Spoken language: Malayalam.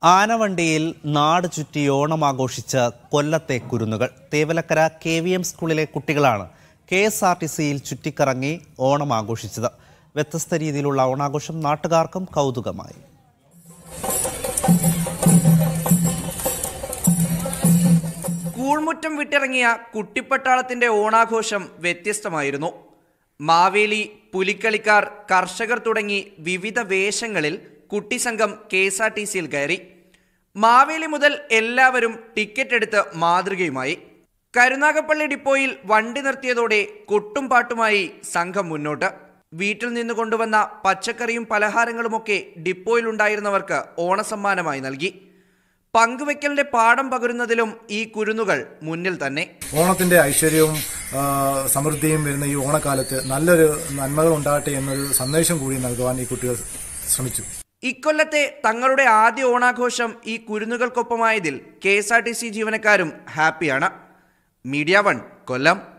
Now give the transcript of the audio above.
ആനവണ്ടിയിൽ നാട് ചുറ്റി ഓണം ആഘോഷിച്ച കൊല്ലത്തെ കുരുന്നുകൾ തേവലക്കര കെ വി എം സ്കൂളിലെ കുട്ടികളാണ് കെ എസ് ആർ ടി സിയിൽ ചുറ്റിക്കറങ്ങി ഓണം ആഘോഷിച്ചത് വ്യത്യസ്ത രീതിയിലുള്ള ഓണാഘോഷം നാട്ടുകാർക്കും കൗതുകമായി കൂൾമുറ്റം വിട്ടിറങ്ങിയ കുട്ടിപ്പട്ടാളത്തിന്റെ ഓണാഘോഷം വ്യത്യസ്തമായിരുന്നു മാവേലി പുലിക്കളിക്കാർ കർഷകർ തുടങ്ങി വിവിധ വേഷങ്ങളിൽ കുട്ടിസംഘം കെ എസ് ആർ ടി സിയിൽ കയറി മാവേലി മുതൽ എല്ലാവരും ടിക്കറ്റ് എടുത്ത് മാതൃകയുമായി കരുനാഗപ്പള്ളി ഡിപ്പോയിൽ വണ്ടി നിർത്തിയതോടെ കൊട്ടും പാട്ടുമായി സംഘം മുന്നോട്ട് വീട്ടിൽ നിന്ന് കൊണ്ടുവന്ന പച്ചക്കറിയും പലഹാരങ്ങളുമൊക്കെ ഡിപ്പോയിലുണ്ടായിരുന്നവർക്ക് ഓണസമ്മാനമായി നൽകി പങ്കുവെക്കലിന്റെ പാഠം പകരുന്നതിലും ഈ കുരുന്നുകൾ മുന്നിൽ തന്നെ ഓണത്തിന്റെ ഐശ്വര്യവും ആ, സമൃദ്ധിയും വരുന്ന ഈ ഓണക്കാലത്ത് നല്ലൊരു നന്മകൾ ഉണ്ടാകട്ടെ എന്നൊരു സന്ദേശം കൂടി നൽകുവാൻ ഈ കുട്ടികൾ ശ്രമിച്ചു ഇക്കൊല്ലത്തെ തങ്ങളുടെ ആദ്യ ഓണാഘോഷം ഈ കുരുന്നുകൾക്കൊപ്പമായതിൽ K S R T C ജീവനക്കാരും ഹാപ്പിയാണ് മീഡിയ വൺ കൊല്ലം